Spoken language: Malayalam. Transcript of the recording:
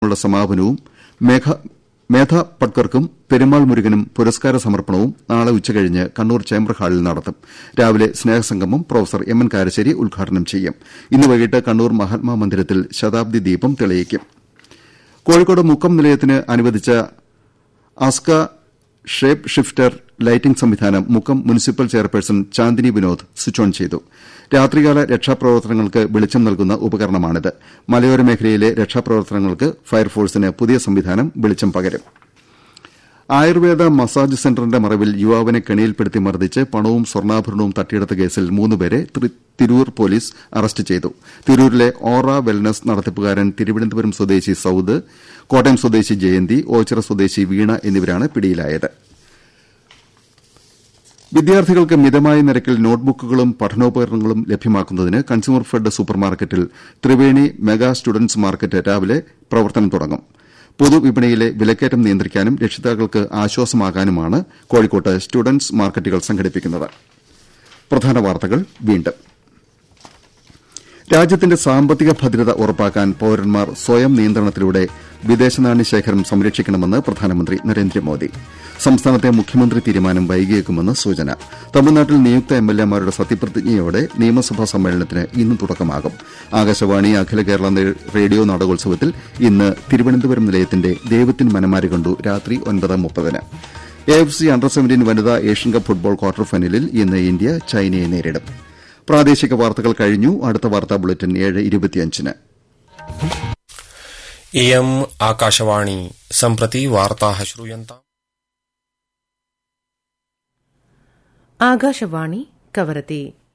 ുള്ള സമാപനവും മേധ പട്കർക്കും പെരുമാൾ മുരുകനും പുരസ്കാര സമർപ്പണവും നാളെ ഉച്ചകഴിഞ്ഞ് കണ്ണൂർ ചേംബർ ഹാളിൽ നടത്തും രാവിലെ സ്നേഹസംഗമം പ്രൊഫസർ എം എൻ കാരശ്ശേരി ഉദ്ഘാടനം ചെയ്യും ഇന്ന് വൈകിട്ട് കണ്ണൂർ മഹാത്മാ മന്ദിരത്തിൽ ശതാബ്ദി ദീപം തെളിയിക്കും കോഴിക്കോട് മുക്കം നിലയത്തിന് അനുവദിച്ച അസ്ക ഷേപ്പ് ഷിഫ്റ്റർ ലൈറ്റിംഗ് സംവിധാനം Mukkam municipal chairperson Chandini Vinod switch on ചെയ്തു രാത്രികാല രക്ഷാപ്രവർത്തനങ്ങൾക്ക് വെളിച്ചം നൽകുന്ന ഉപകരണമാണിത് മലയോര മേഖലയിലെ രക്ഷാപ്രവർത്തനങ്ങൾക്ക് ഫയർഫോഴ്സിന് പുതിയ സംവിധാനം വെളിച്ചം പകരും ആയുർവേദ മസാജ് സെന്ററിന്റെ മറവിൽ യുവാവിനെ കെണിയിൽപ്പെടുത്തി മർദ്ദിച്ച് പണവും സ്വർണ്ണാഭരണവും തട്ടിയെടുത്ത കേസിൽ മൂന്നുപേരെ തിരൂർ പോലീസ് അറസ്റ്റ് ചെയ്തു തിരൂരിലെ ഓറ വെൽനസ് നടത്തിപ്പുകാരൻ തിരുവനന്തപുരം സ്വദേശി സൌദ് കോട്ടയം സ്വദേശി ജയന്തി ഓച്ചിറ സ്വദേശി വീണ എന്നിവരാണ് പിടിയിലായത് വിദ്യാർത്ഥികൾക്ക് മിതമായ നിരക്കിൽ നോട്ട്ബുക്കുകളും പഠനോപകരണങ്ങളും ലഭ്യമാക്കുന്നതിന് കൺസ്യൂമർ ഫെഡ് സൂപ്പർമാർക്കറ്റിൽ ത്രിവേണി മെഗാ സ്റ്റുഡന്റ്സ് മാർക്കറ്റ് രാവിലെ പ്രവർത്തനം തുടങ്ങും പൊതുവിപണിയിലെ വിലക്കയറ്റം നിയന്ത്രിക്കാനും രക്ഷിതാക്കൾക്ക് ആശ്വാസമാകാനുമാണ് കോഴിക്കോട്ട് സ്റ്റുഡന്റ്സ് മാർക്കറ്റുകൾ സംഘടിപ്പിക്കുന്നത് പ്രധാന വാർത്തകൾ വീണ്ടും രാജ്യത്തിന്റെ സാമ്പത്തിക ഭദ്രത ഉറപ്പാക്കാൻ പൌരന്മാർ സ്വയം നിയന്ത്രണത്തിലൂടെ വിദേശനാണ്യ ശേഖരം സംരക്ഷിക്കണമെന്ന് പ്രധാനമന്ത്രി നരേന്ദ്രമോദി സംസ്ഥാനത്തെ മുഖ്യമന്ത്രി തീരുമാനം വൈകിയേക്കുമെന്ന് സൂചന തമിഴ്നാട്ടിൽ നിയുക്ത എംഎൽഎമാരുടെ സത്യപ്രതിജ്ഞയോടെ നിയമസഭാ സമ്മേളനത്തിന് ഇന്ന് തുടക്കമാകും ആകാശവാണി അഖില കേരള റേഡിയോ നാടകോത്സവത്തിൽ ഇന്ന് തിരുവനന്തപുരം നിലയത്തിന്റെ ദൈവത്തിൻ മനമാരി കണ്ടു രാത്രി ഒൻപത് മുപ്പതിന് A F C under seventeen വനിതാ ഏഷ്യൻ കപ്പ് ഫുട്ബോൾ ക്വാർട്ടർ ഫൈനലിൽ ഇന്ന് ഇന്ത്യ ചൈനയെ നേരിടും പ്രാദേശിക വാർത്തകൾ കഴിഞ്ഞു അടുത്ത വാർത്താ ബുള്ളറ്റിൻ ഏഴ് ഇരുപത്തിയഞ്ചിന് इयम् आकाशवाणी सम्प्रति वार्ताः श्रूयन्ताम् ആകാശവാണി കവരത്തി